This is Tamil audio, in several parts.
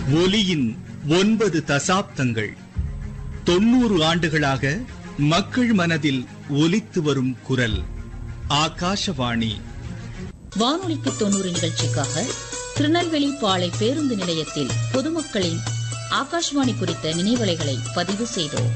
ஒலியின் ஒன்பது தசாப்தங்கள் தொண்ணூறு ஆண்டுகளாக மக்கள் மனதில் ஒலித்து வரும் குரல் ஆகாஷவாணி வானொலிக்கு தொண்ணூறு நிகழ்ச்சிக்காக திருநெல்வேலி பாளை பேருந்து நிலையத்தில் பொதுமக்களின் ஆகாஷ்வாணி குறித்த நினைவலைகளை பதிவு செய்தோம்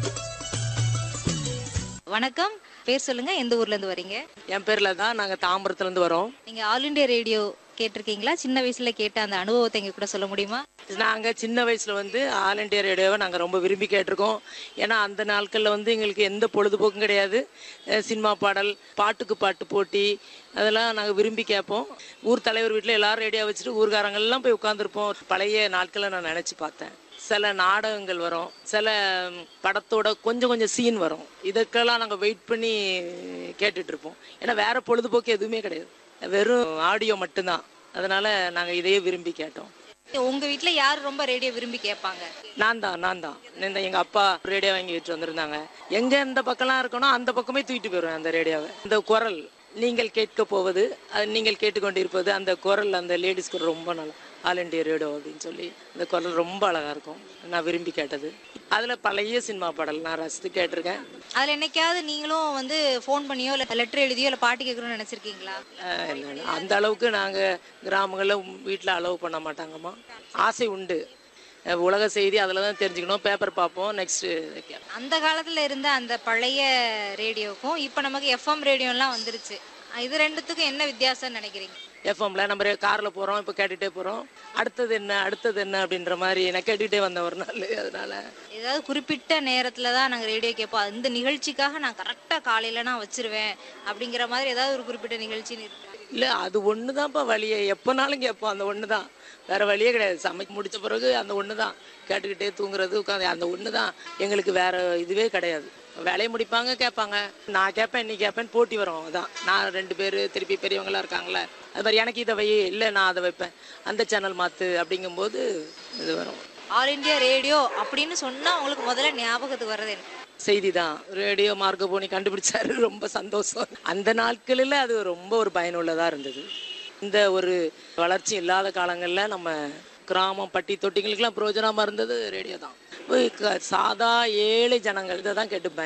வணக்கம் பேர் சொல்லுங்க எந்த ஊர்ல இருந்து வரீங்க என் பேர்ல தான் நாங்க தாம்பரத்துல இருந்து வரோம் நீங்க ஆல் இண்டியா ரேடியோ கேட்டிருக்கீங்களா சின்ன வயசுல கேட்ட அந்த அனுபவத்தை எங்க கூட சொல்ல முடியுமா நாங்க சின்ன வயசுல வந்து ஆல் இண்டியா ரேடியோவை நாங்க ரொம்ப விரும்பி கேட்டிருக்கோம் ஏன்னா அந்த நாட்கள்ல வந்து எங்களுக்கு எந்த பொழுதுபோக்கும் கிடையாது அஹ் சினிமா பாடல் பாட்டுக்கு பாட்டு போட்டி அதெல்லாம் நாங்க விரும்பி கேட்போம் ஊர் தலைவர் வீட்டுல எல்லாரும் ரேடியோ வச்சுட்டு ஊர்காரங்க எல்லாம் போய் உட்காந்துருப்போம் பழைய நாட்களை நான் நினைச்சு பார்த்தேன் சில நாடகங்கள் வரும் சில ம், படத்தோட கொஞ்சம் கொஞ்சம் சீன் வரும் இதற்கெல்லாம் நாங்கள் வெயிட் பண்ணி கேட்டுட்டு இருப்போம் ஏன்னா வேற பொழுதுபோக்கு எதுவுமே கிடையாது வெறும் ஆடியோ மட்டும்தான் அதனால நாங்கள் இதையே விரும்பி கேட்டோம் உங்க வீட்ல யார் ரொம்ப ரேடியோ விரும்பி கேட்பாங்க நான் தான் நான் தான் இந்த எங்க அப்பா ரேடியோ வாங்கி வச்சு வந்திருந்தாங்க எங்க எந்த பக்கம்லாம் இருக்கணும் அந்த பக்கமே தூக்கிட்டு போயிடுவேன் அந்த ரேடியோவை இந்த குரல் நீங்கள் கேட்க போவது அது நீங்கள் கேட்டுக்கொண்டிருப்பது அந்த குரல் அந்த லேடிஸ் குரல் ரொம்ப நல்லா ஆல் இண்டியா ரேடியோ அப்படின்னு சொல்லி அந்த குரல் ரொம்ப அழகா இருக்கும் நான் விரும்பி கேட்டது அதுல பழைய சினிமா பாடல் நான் ரசித்து கேட்டிருக்கேன் அதுல என்னைக்காவது நீங்களும் வந்து ஃபோன் பண்ணியோ இல்ல லெட்டர் எழுதியோ இல்ல பாட்டு கேட்கணும்னு நினைச்சிருக்கீங்களா அஹ் இல்ல, இல்ல. அந்த அளவுக்கு நாங்க கிராமங்களில் வீட்டில் அலோவ் பண்ண மாட்டாங்கம்மா ஆசை உண்டு அஹ் உலக செய்தி அதில் தான் தெரிஞ்சுக்கணும் பேப்பர் பார்ப்போம் நெக்ஸ்ட் அந்த காலத்துல இருந்த அந்த பழைய ரேடியோக்கும் இப்ப நமக்கு எஃப்எம் ரேடியோலாம் வந்துருச்சு இது ரெண்டுத்துக்கும் என்ன வித்தியாசம்னு நினைக்கிறீங்க எஃப்எம்ல நம்ம காரில் போகிறோம் இப்போ கேட்டுகிட்டே போகிறோம் அடுத்தது என்ன அடுத்தது என்ன அப்படின்ற மாதிரி நான் கேட்டுக்கிட்டே வந்தேன் ஒரு நாள் அதனால ஏதாவது குறிப்பிட்ட நேரத்துல தான் நாங்க ரேடியோ கேட்போம் இந்த நிகழ்ச்சிக்காக நான் கரெக்டா காலையில நான் வச்சிருவேன் அப்படிங்கிற மாதிரி ஏதாவது ஒரு குறிப்பிட்ட நிகழ்ச்சின்னு இருக்கு இல்லை அது ஒன்று தான்ப்பா வழியே எப்போனாலும் கேட்போம் அந்த ஒன்று தான் வேற வழியே கிடையாது சமைக்க முடிச்ச பிறகு அந்த ஒன்று தான் கேட்டுக்கிட்டே தூங்குறது உட்காந்து அந்த ஒன்று தான் எங்களுக்கு வேற இதுவே கிடையாது வேலையை முடிப்பாங்க கேட்பாங்க நான் கேட்பேன் நீ கேட்பேன் போட்டி வரும் அதான் நான் ரெண்டு பேர் திருப்பி பெரியவங்களாம் இருக்காங்களே அது மாதிரி எனக்கு இதை வை இல்லை நான் அதை வைப்பேன் அந்த சேனல் மாற்று அப்படிங்கும்போது இது வரும் ஆல் இந்தியா ரேடியோ அப்படின்னு சொன்னா உங்களுக்கு முதல்ல ஞாபகத்துக்கு வர்றது என்ன செய்தி தான் ரேடியோ மார்க்கபோனி கண்டுபிடிச்சாரு ரொம்ப சந்தோஷம் அந்த நாட்களில் அது ரொம்ப ஒரு பயனுள்ளதாக இருந்தது இந்த ஒரு வளர்ச்சி இல்லாத காலங்களில் நம்ம கிராமம் பட்டி தொட்டிங்களுக்கெல்லாம் பிரயோஜனமாக இருந்தது ரேடியோ தான் போய் க- சாதா ஏழை ஜனங்கள் இதை தான் கேட்டு